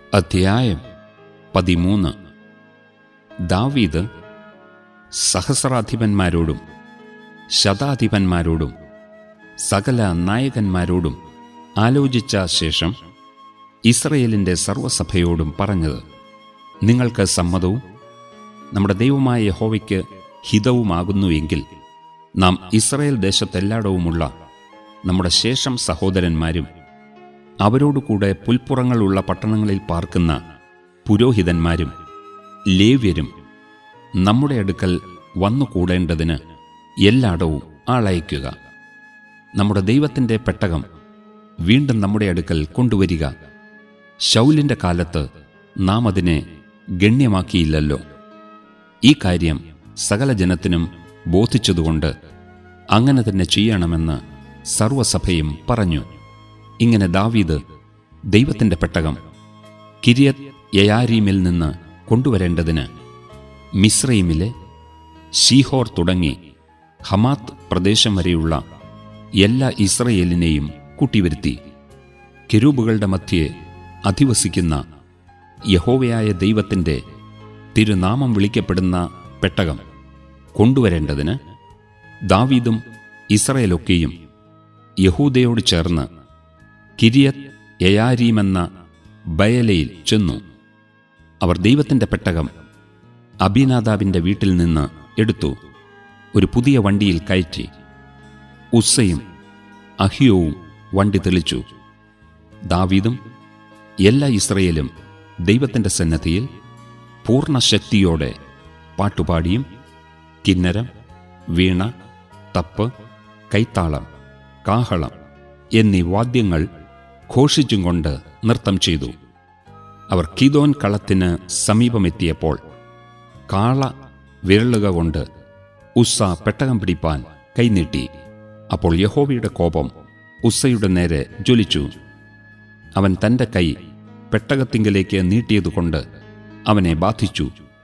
അധ്യായം പതിമൂന്ന് ദാവീദ് സഹസ്രാധിപന്മാരോടും ശതാധിപന്മാരോടും സകല നായകന്മാരോടും ആലോചിച്ച ശേഷം ഇസ്രയേലിൻ്റെ സർവ്വസഭയോടും പറഞ്ഞത് നിങ്ങൾക്ക് സമ്മതവും നമ്മുടെ ദൈവമായ യഹോവയ്ക്ക് ഹിതവുമാകുന്നുവെങ്കിൽ നാം ഇസ്രയേൽ ദേശത്തെല്ലായിടവുമുള്ള നമ്മുടെ ശേഷം സഹോദരന്മാരും അവരോടുകൂടെ പുൽപ്പുറങ്ങളുള്ള പട്ടണങ്ങളിൽ പാർക്കുന്ന പുരോഹിതന്മാരും ലേവ്യരും നമ്മുടെ അടുക്കൽ വന്നുകൂടേണ്ടതിന് എല്ലായിടവും ആളയക്കുക നമ്മുടെ ദൈവത്തിൻ്റെ പെട്ടകം വീണ്ടും നമ്മുടെ അടുക്കൽ കൊണ്ടുവരിക ശൗലിൻ്റെ കാലത്ത് നാം അതിനെ ഗണ്യമാക്കിയില്ലല്ലോ ഈ കാര്യം സകല ജനത്തിനും ബോധിച്ചതുകൊണ്ട് അങ്ങനെ തന്നെ ചെയ്യണമെന്ന് സർവസഭയും പറഞ്ഞു ഇങ്ങനെ ദാവീദ് ദൈവത്തിൻ്റെ പെട്ടകം കിരിയത് യയാരീമിൽ നിന്ന് കൊണ്ടുവരേണ്ടതിന് മിസ്രൈമിലെ ഷീഹോർ തുടങ്ങി ഹമാത്ത് പ്രദേശം വരെയുള്ള എല്ലാ ഇസ്രയേലിനെയും കൂട്ടിവരുത്തി കെരൂബുകളുടെ മധ്യേ അധിവസിക്കുന്ന യഹോവയായ ദൈവത്തിൻ്റെ തിരുനാമം വിളിക്കപ്പെടുന്ന പെട്ടകം കൊണ്ടുവരേണ്ടതിന് ദാവീദും ഇസ്രയേലൊക്കെയും യഹൂദയോട് ചേർന്ന് കിരിയത് യയാരീമെന്ന ബയലയിൽ ചെന്നു അവർ ദൈവത്തിൻ്റെ പെട്ടകം അബിനാദാബിൻ്റെ വീട്ടിൽ നിന്ന് എടുത്തു ഒരു പുതിയ വണ്ടിയിൽ കയറ്റി ഉസ്സയും അഹിയോവും വണ്ടി തെളിച്ചു ദാവീദും എല്ലാ ഇസ്രയേലും ദൈവത്തിൻ്റെ സന്നദ്ധിയിൽ പൂർണ്ണശക്തിയോടെ പാട്ടുപാടിയും കിന്നരം വീണ തപ്പ് കൈത്താളം കാഹളം എന്നീ വാദ്യങ്ങൾ ഘോഷിച്ചും കൊണ്ട് നൃത്തം ചെയ്തു അവർ കിദോൻ കളത്തിന് സമീപമെത്തിയപ്പോൾ കാള വിരളുക കൊണ്ട് ഉസ്സ പെട്ടകം പിടിപ്പാൻ കൈനീട്ടി അപ്പോൾ യഹോവയുടെ കോപം ഉസ്സയുടെ നേരെ ജ്വലിച്ചു അവൻ തൻ്റെ കൈ പെട്ടകത്തിങ്കലേക്ക് നീട്ടിയതുകൊണ്ട് അവനെ ബാധിച്ചു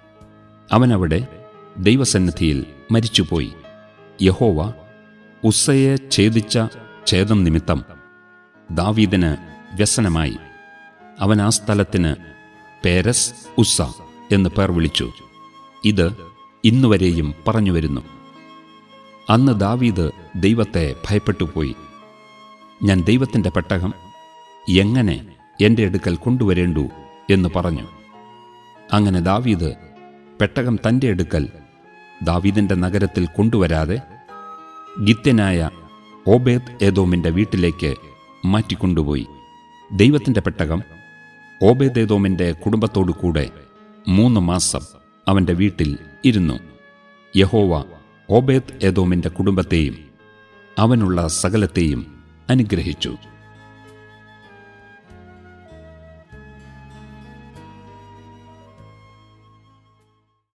അവനവിടെ ദൈവസന്നിധിയിൽ മരിച്ചുപോയി യഹോവ ഉസ്സയെ ഛേദിച്ച ഛേദം നിമിത്തം ദാവീദിന് വ്യസനമായി അവൻ ആ സ്ഥലത്തിന് പേരസ് ഉസ്സ എന്ന് പേർ വിളിച്ചു ഇത് ഇന്നുവരെയും പറഞ്ഞുവരുന്നു അന്ന് ദാവീദ് ദൈവത്തെ ഭയപ്പെട്ടുപോയി ഞാൻ ദൈവത്തിൻ്റെ പെട്ടകം എങ്ങനെ എൻ്റെ അടുക്കൽ കൊണ്ടുവരേണ്ടു എന്ന് പറഞ്ഞു അങ്ങനെ ദാവീദ് പെട്ടകം തൻ്റെ അടുക്കൽ ദാവീദിൻ്റെ നഗരത്തിൽ കൊണ്ടുവരാതെ ഗിത്യനായ ഓബേദ് ഏതോമിൻ്റെ വീട്ടിലേക്ക് മാറ്റിക്കൊണ്ടുപോയി ദൈവത്തിൻ്റെ പെട്ടകം ഓബേദ് ഏതോമിൻ്റെ കുടുംബത്തോടു കൂടെ മൂന്ന് മാസം അവൻ്റെ വീട്ടിൽ ഇരുന്നു യഹോവ ഓബേദ് ഏതോമിൻ്റെ കുടുംബത്തെയും അവനുള്ള സകലത്തെയും അനുഗ്രഹിച്ചു